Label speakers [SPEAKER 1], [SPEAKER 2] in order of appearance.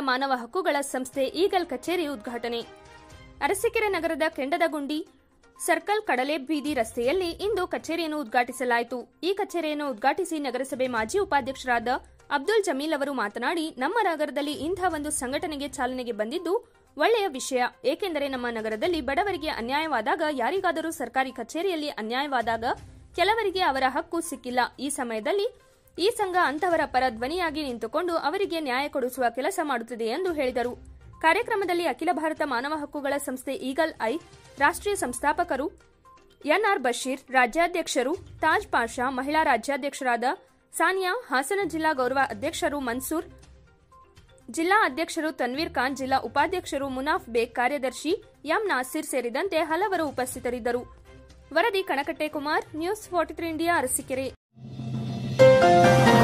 [SPEAKER 1] ಮಾನವ ಹಕ್ಕುಗಳ ಸಂಸ್ಥೆ ಈಗಲ್ ಕಚೇರಿ ಉದ್ಘಾಟನೆ ಅರಸೀಕೆರೆ ನಗರದ ಕೆಂಡದಗುಂಡಿ ಸರ್ಕಲ್ ಕಡಲೆ ಬೀದಿ ರಸ್ತೆಯಲ್ಲಿ ಇಂದು ಕಚೇರಿಯನ್ನು ಉದ್ಘಾಟಿಸಲಾಯಿತು ಈ ಕಚೇರಿಯನ್ನು ಉದ್ಘಾಟಿಸಿ ನಗರಸಭೆ ಮಾಜಿ ಉಪಾಧ್ಯಕ್ಷರಾದ ಅಬ್ದುಲ್ ಜಮೀಲ್ ಅವರು ಮಾತನಾಡಿ ನಮ್ಮ ನಗರದಲ್ಲಿ ಇಂಥ ಒಂದು ಸಂಘಟನೆಗೆ ಚಾಲನೆಗೆ ಬಂದಿದ್ದು ಒಳ್ಳೆಯ ವಿಷಯ ಏಕೆಂದರೆ ನಮ್ಮ ನಗರದಲ್ಲಿ ಬಡವರಿಗೆ ಅನ್ಯಾಯವಾದಾಗ ಯಾರಿಗಾದರೂ ಸರ್ಕಾರಿ ಕಚೇರಿಯಲ್ಲಿ ಅನ್ಯಾಯವಾದಾಗ ಕೆಲವರಿಗೆ ಅವರ ಹಕ್ಕು ಸಿಕ್ಕಿಲ್ಲ ಈ ಸಮಯದಲ್ಲಿ ಈ ಸಂಘ ಅಂತವರ ಪರ ಧ್ವನಿಯಾಗಿ ನಿಂತುಕೊಂಡು ಅವರಿಗೆ ನ್ಯಾಯ ಕೊಡಿಸುವ ಕೆಲಸ ಮಾಡುತ್ತಿದೆ ಎಂದು ಹೇಳಿದರು ಕಾರ್ಯಕ್ರಮದಲ್ಲಿ ಅಖಿಲ ಭಾರತ ಮಾನವ ಹಕ್ಕುಗಳ ಸಂಸ್ಥೆ ಈಗಲ್ ಐ ರಾಷ್ಟ್ರೀಯ ಸಂಸ್ಥಾಪಕರು ಎನ್ಆರ್ ಬಶೀರ್ ರಾಜ್ಯಾಧ್ಯಕ್ಷರು ತಾಜ್ ಪಾಷಾ ಮಹಿಳಾ ರಾಜ್ಯಾಧ್ಯಕ್ಷರಾದ ಸಾನಿಯಾ ಹಾಸನ ಜಿಲ್ಲಾ ಗೌರವ ಅಧ್ಯಕ್ಷರು ಮನ್ಸೂರ್ ಜಿಲ್ಲಾ ಅಧ್ಯಕ್ಷರು ತನ್ವೀರ್ ಖಾನ್ ಜಿಲ್ಲಾ ಉಪಾಧ್ಯಕ್ಷರು ಮುನಾಫ್ ಬೇಗ್ ಕಾರ್ಯದರ್ಶಿ ಎಂ ನಾಸಿರ್ ಸೇರಿದಂತೆ ಹಲವರು ಉಪಸ್ಥಿತರಿದ್ದರು ವರದಿ Kanakatte Kumar news forty three India Arsikere